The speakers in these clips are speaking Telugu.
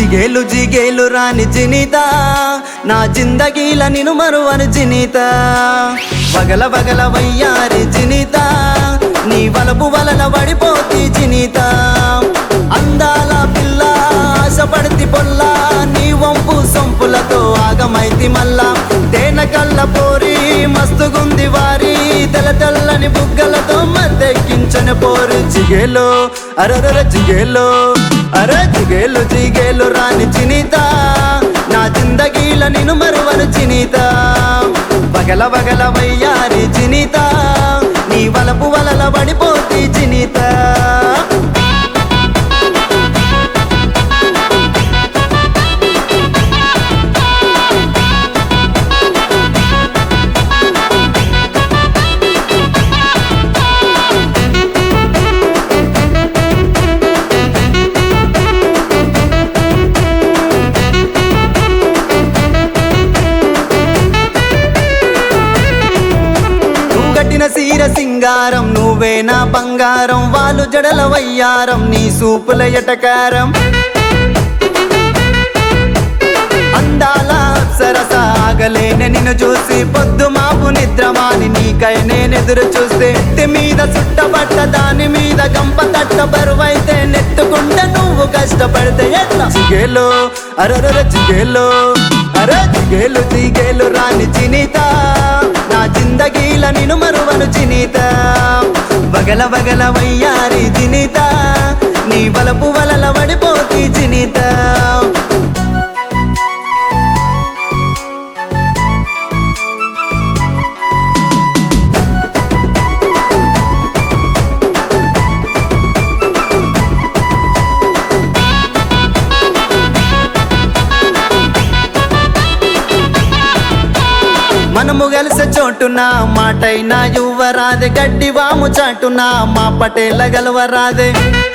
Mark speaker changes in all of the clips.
Speaker 1: జిగేలు జిగేలు రాని జినిత నా జిందగీల నిను మరువను జినిత వగల వగల వయ్యారి జినిత నీ వలపు వలల పడిపోతి జినిత అందాల పిల్ల ఆశపడితి పొల్ల నీ వంపు సొంపులతో ఆగమైతి మల్లా తేన కళ్ళ పోరి మస్తుగుంది వారి తెల్ల తెల్లని బుగ్గలతో మద్దెక్కించని పోరు జిగేలో అరరర జిగేలో అర జిగేలు జిగేలు రాని చినిత నా జిందగీల నిను మరువను చినిత వగల వగల వయ్యారి చినిత నీ వలపు వలల పడిపోతి చినిత నువ్వు కట్టిన సీర సింగారం నువ్వే నా బంగారం వాళ్ళు జడల వయ్యారం నీ సూపుల ఎటకారం అందాల సరస ఆగలేని నిన్ను చూసి పొద్దు మాపు నిద్రమాని నీకై నేనెదురు చూస్తే ఎత్తి మీద చుట్టబట్ట దాని మీద గంప తట్ట బరువైతే నెత్తుకుంటే నువ్వు కష్టపడితే ఎట్లా చిగేలో అరరర చిగేలో అర చిగేలు చిగేలు రాని చినిత నా జిందగీల నిను మరువను చినిత వగల వగల వయ్యారి చినిత నీ వలపు వలల పడిపోతి చినిత మనము కలిసే చోటున మాటైనా యువరాదే గడ్డి వాము చాటున మా పటేల గలవరాదే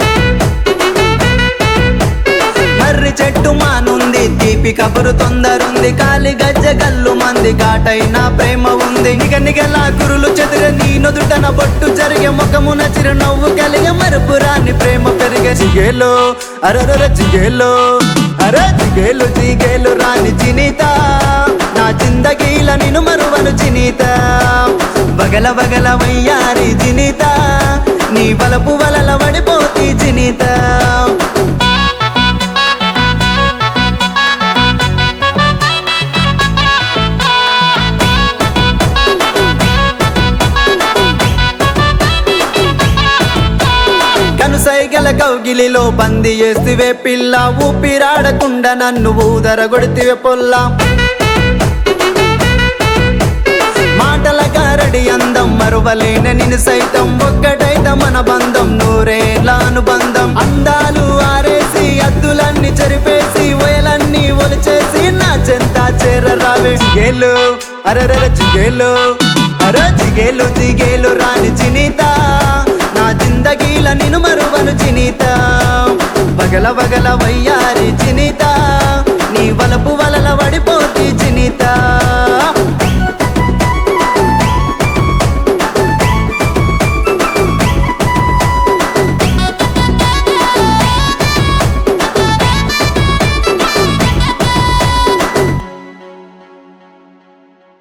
Speaker 1: మర్రి చెట్టు మానుంది తీపి కబురు తొందరుంది కాలి గజ్జ గల్లు మంది ఘాటైన ప్రేమ ఉంది నిగ నిగల కురులు చెదిర నీ నొదుటన బొట్టు జరిగే ముఖమున చిరునవ్వు కలిగే మరుపు రాని ప్రేమ పెరిగే చిగేలో అరరర చిగేలో అర చిగేలు చిగేలు రాని చినిత నా జిందగీల నిను మరువను చినిత బగల బగల వయ్యారి చినిత నీ బలపు వలల పడిపోతి చినిత కనుసైగల కౌగిలిలో బంది చేసివే పిల్ల ఊపిరాడకుండా నన్ను ఊదర కొడితివే పొల్ల మాటల గారడి అందం మరువలేన నిన్ను సైతం ఒక్కటైత మన బంధం నూరేళ్ళ అనుబంధం అందాలు ఆరేసి అద్దులన్నీ చెరిపేసి వేలన్నీ ఒలిచేసి నా చెంత చేరరావే చిగేలు అరరర చిగేలు అర చిగేలు చిగేలు రాని చినిత నా జిందగీల నిను మరువను చినిత బగల బగల వయ్యారి చినిత నీ వలపు వలల వడిపో